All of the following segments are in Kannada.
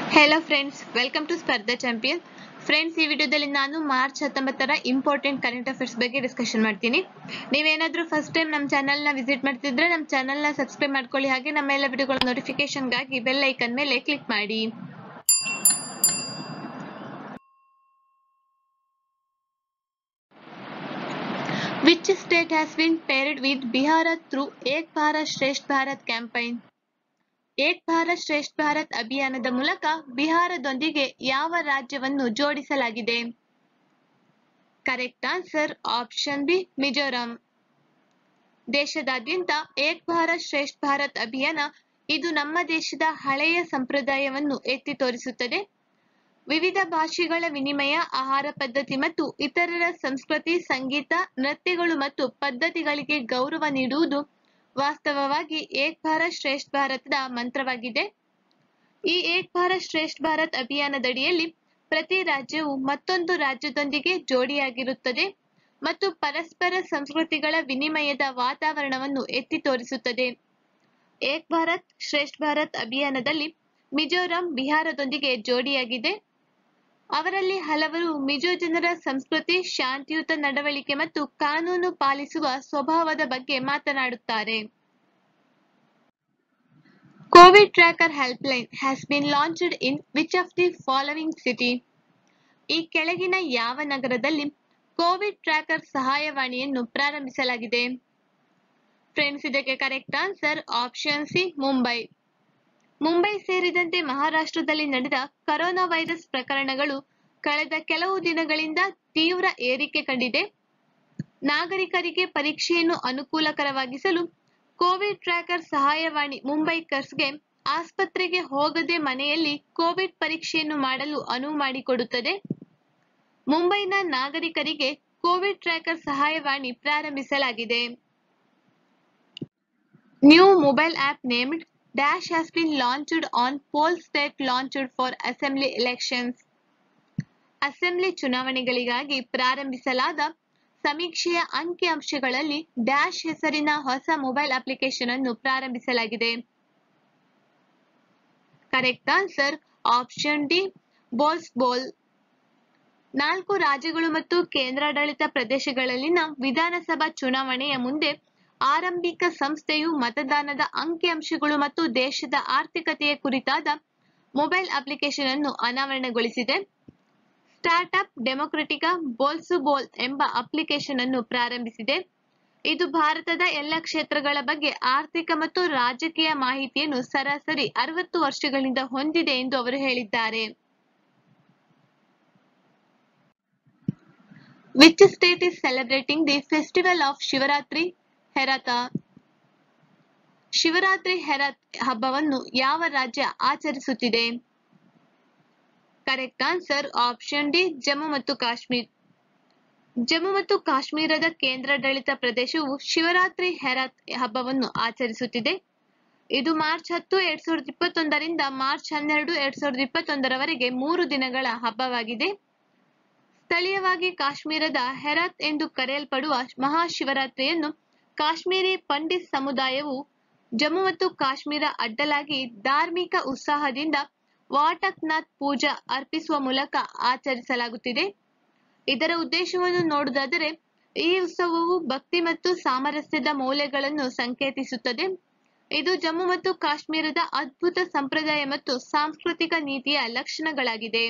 Hello friends welcome to Spardha champion friends ಈ ವಿಡಿಯೋದಲ್ಲಿ ನಾನು ಮಾರ್ಚ್ ಹತ್ತೊಂಬತ್ತರ ಇಂಪಾರ್ಟೆಂಟ್ ಕರೆಂಟ್ ಅಫೇರ್ಸ್ ಬಗ್ಗೆ ಡಿಸ್ಕಷನ್ ಮಾಡ್ತೀನಿ ನೀವೇನಾದರೂ ಫಸ್ಟ್ ಟೈಮ್ ನಮ್ಮ ಚಾನಲ್ನ ವಿಸಿಟ್ ಮಾಡ್ತಿದ್ರೆ ನಮ್ಮ ಚಾನಲ್ನ ಸಬ್ಸ್ಕ್ರೈಬ್ ಮಾಡ್ಕೊಳ್ಳಿ ಹಾಗೆ ನಮ್ಮ ಎಲ್ಲ ವಿಡಿಯೋಗಳ ನೋಟಿಫಿಕೇಶನ್ಗಾಗಿ ಬೆಲ್ ಐಕನ್ ಮೇಲೆ ಕ್ಲಿಕ್ ಮಾಡಿ Which state has been paired with Bihar through Ek Bharat Shresth Bharat campaign? Ek Bharat Shreshtha Bharat ಅಭಿಯಾನದ ಮೂಲಕ ಬಿಹಾರದೊಂದಿಗೆ ಯಾವ ರಾಜ್ಯವನ್ನು ಜೋಡಿಸಲಾಗಿದೆ correct answer option B Mizoram ದೇಶದಾದ್ಯಂತ ಏಕ್ ಭಾರತ್ ಶ್ರೇಷ್ಠ ಭಾರತ್ ಅಭಿಯಾನ ಇದು ನಮ್ಮ ದೇಶದ ಹಳೆಯ ಸಂಪ್ರದಾಯವನ್ನು ಎತ್ತಿ ತೋರಿಸುತ್ತದೆ ವಿವಿಧ ಭಾಷೆಗಳ ವಿನಿಮಯ ಆಹಾರ ಪದ್ಧತಿ ಮತ್ತು ಇತರರ ಸಂಸ್ಕೃತಿ ಸಂಗೀತ ನೃತ್ಯಗಳು ಮತ್ತು ಪದ್ಧತಿಗಳಿಗೆ ಗೌರವ ನೀಡುವುದು ವಾಸ್ತವವಾಗಿ ಏಕ್ ಭಾರತ್ ಶ್ರೇಷ್ಠ ಭಾರತದ ಮಂತ್ರವಾಗಿದೆ ಈ ಏಕ್ ಭಾರತ್ ಶ್ರೇಷ್ಠ ಭಾರತ್ ಅಭಿಯಾನದಡಿಯಲ್ಲಿ ಪ್ರತಿ ರಾಜ್ಯವು ಮತ್ತೊಂದು ರಾಜ್ಯದೊಂದಿಗೆ ಜೋಡಿಯಾಗಿರುತ್ತದೆ ಮತ್ತು ಪರಸ್ಪರ ಸಂಸ್ಕೃತಿಗಳ ವಿನಿಮಯದ ವಾತಾವರಣವನ್ನು ಎತ್ತಿ ತೋರಿಸುತ್ತದೆ ಏಕ್ ಭಾರತ್ ಶ್ರೇಷ್ಠ ಭಾರತ್ ಅಭಿಯಾನದಲ್ಲಿ ಮಿಜೋರಾಂ ಬಿಹಾರದೊಂದಿಗೆ ಜೋಡಿಯಾಗಿದೆ ಅವರಲ್ಲಿ ಹಲವರು ಮಿಜೋ ಜನರ ಸಂಸ್ಕೃತಿ ಶಾಂತಿಯುತ ನಡವಳಿಕೆ ಮತ್ತು ಕಾನೂನು ಪಾಲಿಸುವ ಸ್ವಭಾವದ ಬಗ್ಗೆ ಮಾತನಾಡುತ್ತಾರೆ Covid tracker helpline has been launched in which of the following city ಈ ಕೆಳಗಿನ ಯಾವ ನಗರದಲ್ಲಿ ಕೋವಿಡ್ ಟ್ರ್ಯಾಕರ್ ಸಹಾಯವಾಣಿಯನ್ನು ಪ್ರಾರಂಭಿಸಲಾಗಿದೆ ಫ್ರೆಂಡ್ಸ್ ಇದಕ್ಕೆ correct answer option C Mumbai Mumbai ಸೇರಿದಂತೆ ಮಹಾರಾಷ್ಟ್ರದಲ್ಲಿ ನಡೆದ ಕರೋನಾ ವೈರಸ್ ಪ್ರಕರಣಗಳು ಕಳೆದ ಕೆಲವು ದಿನಗಳಿಂದ ತೀವ್ರ ಏರಿಕೆ ಕಂಡಿದೆ ನಾಗರಿಕರಿಗೆ ಪರೀಕ್ಷೆಯನ್ನು ಅನುಕೂಲಕರವಾಗಿಸಲು ಕೋವಿಡ್ ಟ್ರ್ಯಾಕರ್ ಸಹಾಯವಾಣಿ ಮುಂಬೈಕರ್ಸ್ಗೆ ಆಸ್ಪತ್ರೆಗೆ ಹೋಗದೆ ಮನೆಯಲ್ಲಿ ಕೋವಿಡ್ ಪರೀಕ್ಷೆಯನ್ನು ಮಾಡಲು ಅನುವು ಮಾಡಿಕೊಡುತ್ತದೆ ಮುಂಬೈನ ನಾಗರಿಕರಿಗೆ ಕೋವಿಡ್ ಟ್ರ್ಯಾಕರ್ ಸಹಾಯವಾಣಿ ಪ್ರಾರಂಭಿಸಲಾಗಿದೆ new mobile app named Dash has been launched on poll state launched for assembly elections. Assembly ಚುನಾವಣೆಗಳಿಗಾಗಿ ಪ್ರಾರಂಭಿಸಲಾದ ಸಮೀಕ್ಷೆಯ ಅಂಕಿಅಂಶಗಳಲ್ಲಿ ಡ್ಯಾಶ್ ಹೆಸರಿನ ಹೊಸ ಮೊಬೈಲ್ ಅಪ್ಲಿಕೇಶನ್ ಅನ್ನು ಪ್ರಾರಂಭಿಸಲಾಗಿದೆ ಕರೆಕ್ಟ್ ಆನ್ಸರ್ ಆಪ್ಷನ್ ಡಿ ಬೋಲ್ಸ್ ಬೋಲ್ ನಾಲ್ಕು ರಾಜ್ಯಗಳು ಮತ್ತು ಕೇಂದ್ರಾಡಳಿತ ಪ್ರದೇಶಗಳಲ್ಲಿನ ವಿಧಾನಸಭಾ ಚುನಾವಣೆಯ ಮುಂದೆ ಆರಂಭಿಕ ಸಂಸ್ಥೆಯು ಮತದಾನದ ಅಂಕಿಅಂಶಗಳು ಮತ್ತು ದೇಶದ ಆರ್ಥಿಕತೆಯ ಕುರಿತಾದ ಮೊಬೈಲ್ ಅಪ್ಲಿಕೇಶನ್ ಅನ್ನು ಅನಾವರಣಗೊಳಿಸಿದೆ ಸ್ಟಾರ್ಟ್ಅಪ್ ಡೆಮೊಕ್ರೆಟಿಕಾ ಬೋಲ್ಸುಬೋಲ್ ಎಂಬ ಅಪ್ಲಿಕೇಶನ್ ಅನ್ನು ಪ್ರಾರಂಭಿಸಿದೆ ಇದು ಭಾರತದ ಎಲ್ಲ ಕ್ಷೇತ್ರಗಳ ಬಗ್ಗೆ ಆರ್ಥಿಕ ಮತ್ತು ರಾಜಕೀಯ ಮಾಹಿತಿಯನ್ನು ಸರಾಸರಿ ಅರವತ್ತು ವರ್ಷಗಳಿಂದ ಹೊಂದಿದೆ ಎಂದು ಅವರು ಹೇಳಿದ್ದಾರೆ which state is celebrating the festival of Shivratri Herath Shivratri Herath ಹಬ್ಬವನ್ನು ಯಾವ ರಾಜ್ಯ ಆಚರಿಸುತ್ತಿದೆ correct answer option D Jammu ಮತ್ತು ಕಾಶ್ಮೀರ್ ಜಮ್ಮು ಮತ್ತು ಕಾಶ್ಮೀರದ ಕೇಂದ್ರಾಡಳಿತ ಪ್ರದೇಶವು ಶಿವರಾತ್ರಿ ಹೆರತ್ ಹಬ್ಬವನ್ನು ಆಚರಿಸುತ್ತಿದೆ ಇದು ಮಾರ್ಚ್ ಹತ್ತು ಎರಡ್ ಸಾವಿರದ ಇಪ್ಪತ್ತೊಂದರಿಂದ ಮಾರ್ಚ್ ಹನ್ನೆರಡು ಎರಡ್ ಸಾವಿರದ ಇಪ್ಪತ್ತೊಂದರವರೆಗೆ ಮೂರು ದಿನಗಳ ಹಬ್ಬವಾಗಿದೆ ಸ್ಥಳೀಯವಾಗಿ ಕಾಶ್ಮೀರದ ಹೆರತ್ ಎಂದು ಕರೆಯಲ್ಪಡುವ ಮಹಾಶಿವರಾತ್ರಿಯನ್ನು ಕಾಶ್ಮೀರಿ ಪಂಡಿತ್ ಸಮುದಾಯವು ಜಮ್ಮು ಮತ್ತು ಕಾಶ್ಮೀರ ಅಡ್ಡಲಾಗಿ ಧಾರ್ಮಿಕ ಉತ್ಸಾಹದಿಂದ ವಾಟಕ್ನಾಥ್ ಪೂಜಾ ಅರ್ಪಿಸುವ ಮೂಲಕ ಆಚರಿಸಲಾಗುತ್ತಿದೆ ಇದರ ಉದ್ದೇಶವನ್ನು ನೋಡುವುದಾದರೆ ಈ ಉತ್ಸವವು ಭಕ್ತಿ ಮತ್ತು ಸಾಮರಸ್ಯದ ಮೌಲ್ಯಗಳನ್ನು ಸಂಕೇತಿಸುತ್ತದೆ ಇದು ಜಮ್ಮು ಮತ್ತು ಕಾಶ್ಮೀರದ ಅದ್ಭುತ ಸಂಪ್ರದಾಯ ಮತ್ತು ಸಾಂಸ್ಕೃತಿಕ ನೀತಿಯ ಲಕ್ಷಣಗಳಾಗಿದೆ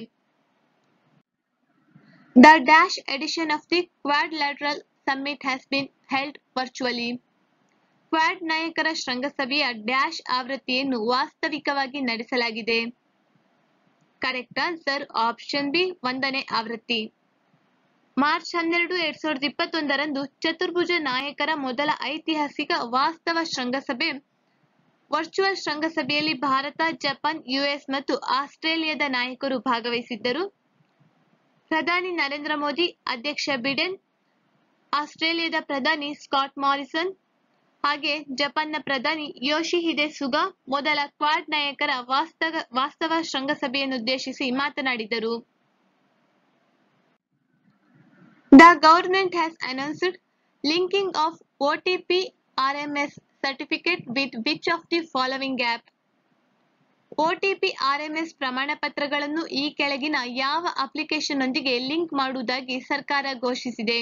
the dash edition of the quadrilateral summit has been held virtually quad ನಾಯಕರ ಶೃಂಗಸಭೆಯ ಡ್ಯಾಶ್ ಆವೃತ್ತಿಯನ್ನು ವಾಸ್ತವಿಕವಾಗಿ ನಡೆಸಲಾಗಿದೆ ಕರೆಕ್ಟ್ ಆನ್ಸರ್ ಆಪ್ಷನ್ ಬಿ ಒಂದನೇ ಆವೃತ್ತಿ ಮಾರ್ಚ್ ಹನ್ನೆರಡು ಎರಡ್ ಸಾವಿರದ ಇಪ್ಪತ್ತೊಂದರಂದು ಚತುರ್ಭುಜ ನಾಯಕರ ಮೊದಲ ಐತಿಹಾಸಿಕ ವಾಸ್ತವ ಶೃಂಗಸಭೆ ವರ್ಚುವಲ್ ಶೃಂಗಸಭೆಯಲ್ಲಿ ಭಾರತ ಜಪಾನ್ ಯುಎಸ್ ಮತ್ತು ಆಸ್ಟ್ರೇಲಿಯಾದ ನಾಯಕರು ಭಾಗವಹಿಸಿದ್ದರು ಪ್ರಧಾನಿ ನರೇಂದ್ರ ಮೋದಿ ಅಧ್ಯಕ್ಷ ಬಿಡೆನ್ ಆಸ್ಟ್ರೇಲಿಯಾದ ಪ್ರಧಾನಿ ಸ್ಕಾಟ್ ಮಾರಿಸನ್ ಹಾಗೆ ಜಪಾನ್ನ ಪ್ರಧಾನಿ ಯೋಶಿಹಿಡೆ ಸುಗಾ ಮೊದಲ ಕ್ವಾಡ್ ನಾಯಕರ ವಾಸ್ತವ ವಾಸ್ತವ ಶೃಂಗಸಭೆಯನ್ನುದ್ದೇಶಿಸಿ ಮಾತನಾಡಿದರು the government has announced linking of OTP RMS certificate with which of the following app OTP RMS ಪ್ರಮಾಣ ಪತ್ರಗಳನ್ನು ಈ ಕೆಳಗಿನ ಯಾವ ಅಪ್ಲಿಕೇಶನ್ನೊಂದಿಗೆ ಲಿಂಕ್ ಮಾಡುವುದಾಗಿ ಸರ್ಕಾರ ಘೋಷಿಸಿದೆ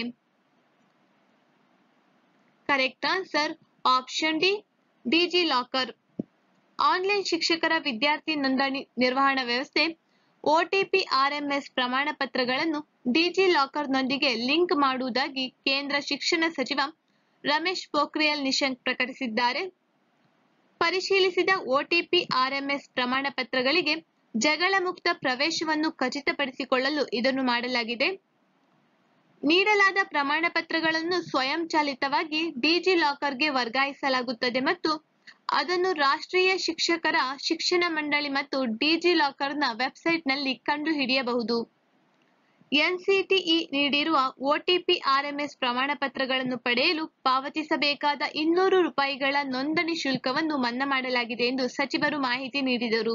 correct answer option D DigiLocker online ಶಿಕ್ಷಕರ ವಿದ್ಯಾರ್ಥಿ ನೋಂದಣಿ ನಿರ್ವಹಣಾ ವ್ಯವಸ್ಥೆ ಒಟಿಪಿ ಆರ್ಎಂಎಸ್ ಪ್ರಮಾಣ ಪತ್ರಗಳನ್ನು ಡಿಜಿ ಲಾಕರ್ನೊಂದಿಗೆ ಲಿಂಕ್ ಮಾಡುವುದಾಗಿ ಕೇಂದ್ರ ಶಿಕ್ಷಣ ಸಚಿವ ರಮೇಶ್ ಪೋಖ್ರಿಯಾಲ್ ನಿಶಂಕ್ ಪ್ರಕಟಿಸಿದ್ದಾರೆ ಪರಿಶೀಲಿಸಿದ ಒಟಿಪಿ ಆರ್ಎಂಎಸ್ ಪ್ರಮಾಣ ಪತ್ರಗಳಿಗೆ ಜಗಳ ಮುಕ್ತ ಪ್ರವೇಶವನ್ನು ಖಚಿತಪಡಿಸಿಕೊಳ್ಳಲು ಇದನ್ನು ಮಾಡಲಾಗಿದೆ ನೀಡಲಾದ ಪ್ರಮಾಣ ಪತ್ರಗಳನ್ನು ಸ್ವಯಂಚಾಲಿತವಾಗಿ ಡಿಜಿ ಲಾಕರ್ಗೆ ವರ್ಗಾಯಿಸಲಾಗುತ್ತದೆ ಮತ್ತು ಅದನ್ನು ರಾಷ್ಟ್ರೀಯ ಶಿಕ್ಷಕರ ಶಿಕ್ಷಣ ಮಂಡಳಿ ಮತ್ತು ಡಿಜಿ ಲಾಕರ್ನ ವೆಬ್ಸೈಟ್ನಲ್ಲಿ ಕಂಡುಹಿಡಿಯಬಹುದು ಎನ್ಸಿಟಿಇ ನೀಡಿರುವ ಒಟಿಪಿ ಆರ್ಎಂಎಸ್ ಪ್ರಮಾಣ ಪತ್ರಗಳನ್ನು ಪಡೆಯಲು ಪಾವತಿಸಬೇಕಾದ ಇನ್ನೂರು ರೂಪಾಯಿಗಳ ನೋಂದಣಿ ಶುಲ್ಕವನ್ನು ಮನ್ನಾ ಮಾಡಲಾಗಿದೆ ಎಂದು ಸಚಿವರು ಮಾಹಿತಿ ನೀಡಿದರು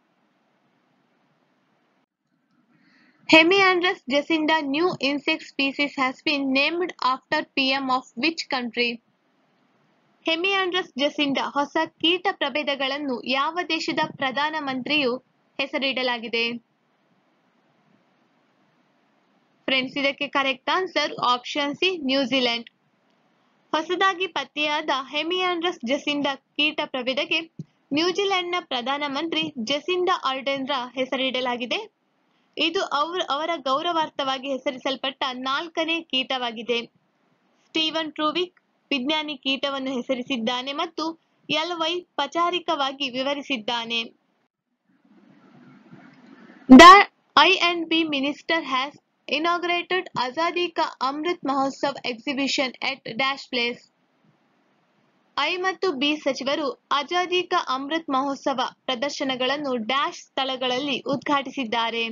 Hemiandrus jacinda new insect species has been named after PM of which country? ಹೆಮಿಯಾಂಡ್ರಸ್ ಜಸಿಂಡ ಹೊಸ ಕೀಟ ಪ್ರಭೇದಗಳನ್ನು ಯಾವ ದೇಶದ ಪ್ರಧಾನ ಮಂತ್ರಿಯು ಹೆಸರಿಡಲಾಗಿದೆ ಫ್ರೆಂಡ್ಸ್ ಇದಕ್ಕೆ correct answer option C New Zealand ಹೊಸದಾಗಿ ಪತ್ತೆಯಾದ ಹೆಮಿಯಾಂಡ್ರಸ್ ಜಸಿಂಡ ಕೀಟ ಪ್ರಭೇದಕ್ಕೆ ನ್ಯೂಜಿಲೆಂಡ್ನ ಪ್ರಧಾನಮಂತ್ರಿ ಜಸಿಂಡಾ ಆರ್ಡೆನ್ರ ಹೆಸರಿಡಲಾಗಿದೆ ಇದು ಅವ್ರ ಅವರ ಗೌರವಾರ್ಥವಾಗಿ ಹೆಸರಿಸಲ್ಪಟ್ಟ ನಾಲ್ಕನೇ ಕೀಟವಾಗಿದೆ ಸ್ಟೀವನ್ ಟ್ರೂವಿಕ್ ವಿಜ್ಞಾನಿ ಕೀಟವನ್ನು ಹೆಸರಿಸಿದ್ದಾನೆ ಮತ್ತು ಎಲ್ ವೈ ಪಚಾರಿಕವಾಗಿ ವಿವರಿಸಿದ್ದಾನೆ the I and B minister has inaugurated Azadi Ka Amrit Mahotsav exhibition at Dash Place. I ಮತ್ತು ಬಿ ಸಚಿವರು ಆಜಾದಿ ಕಾ ಅಮೃತ್ ಮಹೋತ್ಸವ ಪ್ರದರ್ಶನಗಳನ್ನು ಡ್ಯಾಶ್ ಸ್ಥಳಗಳಲ್ಲಿ ಉದ್ಘಾಟಿಸಿದ್ದಾರೆ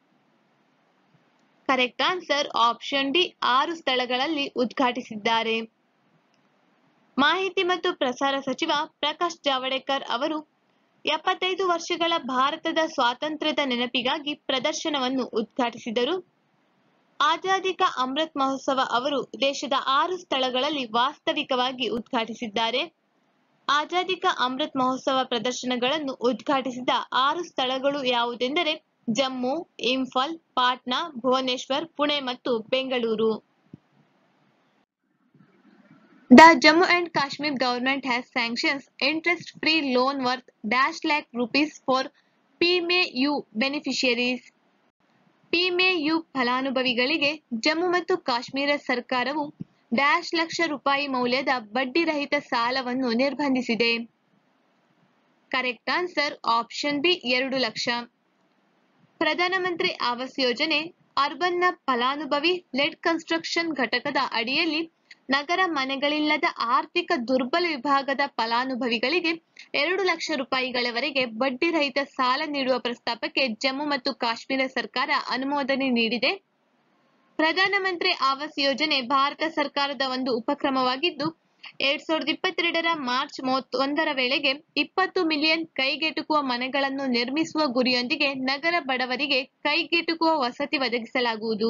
ಕರೆಕ್ಟ್ ಆನ್ಸರ್ ಆಪ್ಷನ್ ಡಿ ಆರು ಸ್ಥಳಗಳಲ್ಲಿ ಉದ್ಘಾಟಿಸಿದ್ದಾರೆ ಮಾಹಿತಿ ಮತ್ತು ಪ್ರಸಾರ ಸಚಿವ ಪ್ರಕಾಶ್ ಜಾವಡೇಕರ್ ಅವರು ಎಪ್ಪತ್ತೈದು ವರ್ಷಗಳ ಭಾರತದ ಸ್ವಾತಂತ್ರ್ಯದ ನೆನಪಿಗಾಗಿ ಪ್ರದರ್ಶನವನ್ನು ಉದ್ಘಾಟಿಸಿದರು ಆಜಾದಿ ಕಾ ಅಮೃತ್ ಮಹೋತ್ಸವ ಅವರು ದೇಶದ ಆರು ಸ್ಥಳಗಳಲ್ಲಿ ವಾಸ್ತವಿಕವಾಗಿ ಉದ್ಘಾಟಿಸಿದ್ದಾರೆ ಆಜಾದಿ ಕಾ ಅಮೃತ್ ಮಹೋತ್ಸವ ಪ್ರದರ್ಶನಗಳನ್ನು ಉದ್ಘಾಟಿಸಿದ ಆರು ಸ್ಥಳಗಳು ಯಾವುದೆಂದರೆ ಜಮ್ಮು ಇಂಫಾಲ್ ಪಾಟ್ನಾ ಭುವನೇಶ್ವರ್ ಪುಣೆ ಮತ್ತು Bengaluru The Jammu and Kashmir government has sanctions interest-free loan worth dash lakh rupees for PMAU beneficiaries. ಪಿಮೆಯು ಫಲಾನುಭವಿಗಳಿಗೆ ಜಮ್ಮು ಮತ್ತು ಕಾಶ್ಮೀರ ಸರ್ಕಾರವು ಡ್ಯಾಶ್ ಲಕ್ಷ ರೂಪಾಯಿ ಮೌಲ್ಯದ ಬಡ್ಡಿರಹಿತ ಸಾಲವನ್ನು ನಿರ್ಬಂಧಿಸಿದೆ ಕರೆಕ್ಟ್ ಆನ್ಸರ್ ಆಪ್ಷನ್ ಬಿ ಎರಡು ಲಕ್ಷ ಪ್ರಧಾನಮಂತ್ರಿ ಆವಾಸ್ ಯೋಜನೆ ಅರ್ಬನ್ನ ಫಲಾನುಭವಿ ಲೆಡ್ ಕನ್ಸ್ಟ್ರಕ್ಷನ್ ಘಟಕದ ಅಡಿಯಲ್ಲಿ ನಗರ ಮನೆಗಳಿಲ್ಲದ ಆರ್ಥಿಕ ದುರ್ಬಲ ವಿಭಾಗದ ಫಲಾನುಭವಿಗಳಿಗೆ ಎರಡು ಲಕ್ಷ ರೂಪಾಯಿಗಳವರೆಗೆ ಬಡ್ಡಿರಹಿತ ಸಾಲ ನೀಡುವ ಪ್ರಸ್ತಾಪಕ್ಕೆ ಜಮ್ಮು ಮತ್ತು ಕಾಶ್ಮೀರ ಸರ್ಕಾರ ಅನುಮೋದನೆ ನೀಡಿದೆ ಪ್ರಧಾನಮಂತ್ರಿ ಆವಾಸ್ ಯೋಜನೆ ಭಾರತ ಸರ್ಕಾರದ ಒಂದು ಉಪಕ್ರಮವಾಗಿದ್ದು ಎರಡ್ ಸಾವಿರದ ಇಪ್ಪತ್ತೆರಡರ ಮಾರ್ಚ್ ಮೂವತ್ತೊಂದರ ವೇಳೆಗೆ ಇಪ್ಪತ್ತು ಮಿಲಿಯನ್ ಕೈಗೆಟುಕುವ ಮನೆಗಳನ್ನು ನಿರ್ಮಿಸುವ ಗುರಿಯೊಂದಿಗೆ ನಗರ ಬಡವರಿಗೆ ಕೈಗೆಟುಕುವ ವಸತಿ ಒದಗಿಸಲಾಗುವುದು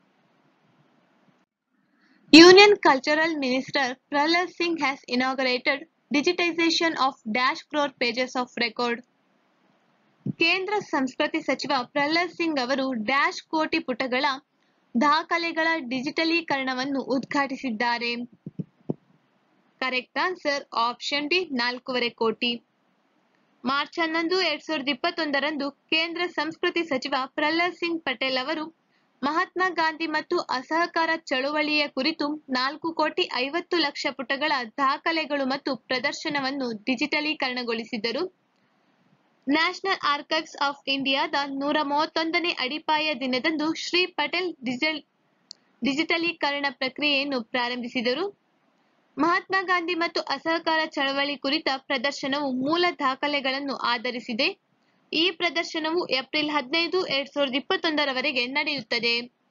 Union Cultural Minister Prahlad Singh has inaugurated digitization of dash crore pages of record. ಕೇಂದ್ರ ಸಂಸ್ಕೃತಿ ಸಚಿವ ಪ್ರಹ್ಲಾದ್ ಸಿಂಗ್ ಅವರು ಡ್ಯಾಶ್ ಕೋಟಿ ಪುಟಗಳ ದಾಖಲೆಗಳ ಡಿಜಿಟಲೀಕರಣವನ್ನು ಉದ್ಘಾಟಿಸಿದ್ದಾರೆ ಕರೆಕ್ಟ್ ಆನ್ಸರ್ ಆಪ್ಷನ್ ಡಿ ನಾಲ್ಕೂವರೆ ಕೋಟಿ ಮಾರ್ಚ್ ಹನ್ನೊಂದು ಎರಡ್ ಸಾವಿರದ ಇಪ್ಪತ್ತೊಂದರಂದು ಕೇಂದ್ರ ಸಂಸ್ಕೃತಿ ಸಚಿವ ಪ್ರಹ್ಲಾದ್ ಸಿಂಗ್ ಪಟೇಲ್ ಅವರು ಮಹಾತ್ಮ ಗಾಂಧಿ ಮತ್ತು ಅಸಹಕಾರ ಚಳುವಳಿಯ ಕುರಿತು ನಾಲ್ಕು ಕೋಟಿ ಐವತ್ತು ಲಕ್ಷ ಪುಟಗಳ ದಾಖಲೆಗಳು ಮತ್ತು ಪ್ರದರ್ಶನವನ್ನು ಡಿಜಿಟಲೀಕರಣಗೊಳಿಸಿದರು ನ್ಯಾಷನಲ್ ಆರ್ಕೈವ್ಸ್ ಆಫ್ ಇಂಡಿಯಾದ ನೂರ ಮೂವತ್ತೊಂದನೇ ಅಡಿಪಾಯ ದಿನದಂದು ಶ್ರೀ ಪಟೇಲ್ ಡಿಜಿಟಲ್ ಡಿಜಿಟಲೀಕರಣ ಪ್ರಕ್ರಿಯೆಯನ್ನು ಪ್ರಾರಂಭಿಸಿದರು ಮಹಾತ್ಮ ಗಾಂಧಿ ಮತ್ತು ಅಸಹಕಾರ ಚಳವಳಿ ಕುರಿತ ಪ್ರದರ್ಶನವು ಮೂಲ ದಾಖಲೆಗಳನ್ನು ಆಧರಿಸಿದೆ ಈ ಪ್ರದರ್ಶನವು ಏಪ್ರಿಲ್ ಹದಿನೈದು ಎರಡ್ ಸಾವಿರದ ಇಪ್ಪತ್ತೊಂದರವರೆಗೆ ನಡೆಯುತ್ತದೆ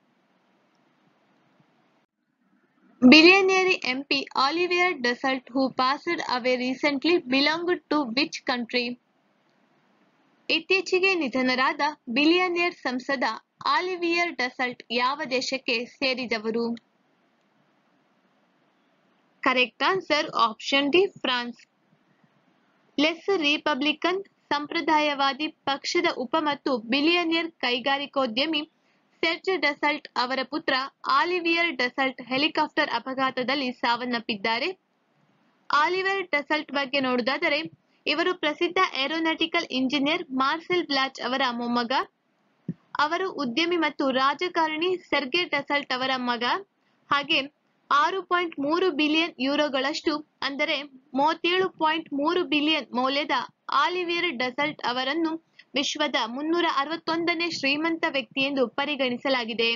Billionaire MP Olivier Dassault, who passed away recently, belonged to which country? ಇತ್ತೀಚೆಗೆ ನಿಧನರಾದ ಬಿಲಿಯನೇರ್ ಸಂಸದ ಆಲಿವಿಯರ್ ಡಸಲ್ಟ್ ಯಾವ ದೇಶಕ್ಕೆ ಸೇರಿದವರು correct answer option D France Les Republican ಸಂಪ್ರದಾಯವಾದಿ ಪಕ್ಷದ ಉಪ ಮತ್ತು ಬಿಲಿಯನಿಯರ್ ಕೈಗಾರಿಕೋದ್ಯಮಿ ಸೆರ್ಜ್ ಡಸಲ್ಟ್ ಅವರ ಪುತ್ರ ಆಲಿವಿಯರ್ ಡಸಲ್ಟ್ ಹೆಲಿಕಾಪ್ಟರ್ ಅಪಘಾತದಲ್ಲಿ ಸಾವನ್ನಪ್ಪಿದ್ದಾರೆ ಆಲಿವರ್ ಡಸಲ್ಟ್ ಬಗ್ಗೆ ನೋಡುವುದಾದರೆ ಇವರು ಪ್ರಸಿದ್ಧ ಏರೋನಾಟಿಕಲ್ ಇಂಜಿನಿಯರ್ ಮಾರ್ಸೆಲ್ ಬ್ಲಾಚ್ ಅವರ ಮೊಮ್ಮಗ ಅವರು ಉದ್ಯಮಿ ಮತ್ತು ರಾಜಕಾರಣಿ ಸೆರ್ಗೆ ಡಸಲ್ಟ್ ಅವರ ಮಗ ಹಾಗೆ ಆರು ಪಾಯಿಂಟ್ ಮೂರು ಬಿಲಿಯನ್ ಯುರೋಗಳಷ್ಟು ಅಂದರೆ ಮೂವತ್ತೇಳು ಪಾಯಿಂಟ್ ಮೂರು ಬಿಲಿಯನ್ ಮೌಲ್ಯದ ಆಲಿವಿಯರ್ ಡಸಲ್ಟ್ ಅವರನ್ನು ವಿಶ್ವದ ಮುನ್ನೂರ ಅರವತ್ತೊಂದನೇ ಶ್ರೀಮಂತ ವ್ಯಕ್ತಿ ಎಂದು ಪರಿಗಣಿಸಲಾಗಿದೆ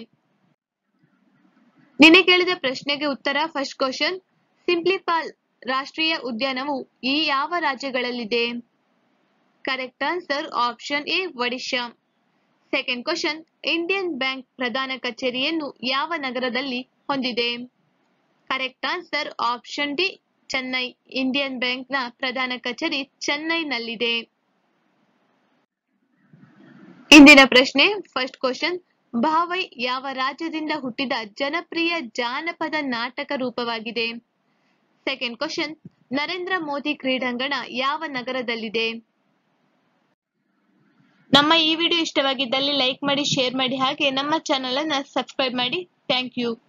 ನಿನ್ನೆ ಕೇಳಿದ ಪ್ರಶ್ನೆಗೆ ಉತ್ತರ ಫಸ್ಟ್ ಕ್ವಶನ್ ಸಿಂಪ್ಲಿಪಾಲ್ ರಾಷ್ಟ್ರೀಯ ಉದ್ಯಾನವು ಈ ಯಾವ ರಾಜ್ಯಗಳಲ್ಲಿದೆ correct answer option A Odisha second question Indian bank ಪ್ರಧಾನ ಕಚೇರಿಯನ್ನು ಯಾವ ನಗರದಲ್ಲಿ ಹೊಂದಿದೆ correct answer option D Chennai Indian ಬ್ಯಾಂಕ್ನ ಪ್ರಧಾನ ಕಚೇರಿ ಚೆನ್ನೈನಲ್ಲಿದೆ ಇಂದಿನ ಪ್ರಶ್ನೆ ಫಸ್ಟ್ ಕ್ವಶನ್ ಭಾವೈ ಯಾವ ರಾಜ್ಯದಿಂದ ಹುಟ್ಟಿದ ಜನಪ್ರಿಯ ಜಾನಪದ ನಾಟಕ ರೂಪವಾಗಿದೆ ಸೆಕೆಂಡ್ ಕ್ವಶನ್ ನರೇಂದ್ರ ಮೋದಿ ಕ್ರೀಡಾಂಗಣ ಯಾವ ನಗರದಲ್ಲಿದೆ ನಮ್ಮ ಈ ವಿಡಿಯೋ ಇಷ್ಟವಾಗಿದ್ದಲ್ಲಿ ಲೈಕ್ ಮಾಡಿ ಶೇರ್ ಮಾಡಿ ಹಾಗೆ ನಮ್ಮ ಚಾನೆಲ್ ಅನ್ನ ಸಬ್ಸ್ಕ್ರೈಬ್ ಮಾಡಿ ಥ್ಯಾಂಕ್ ಯು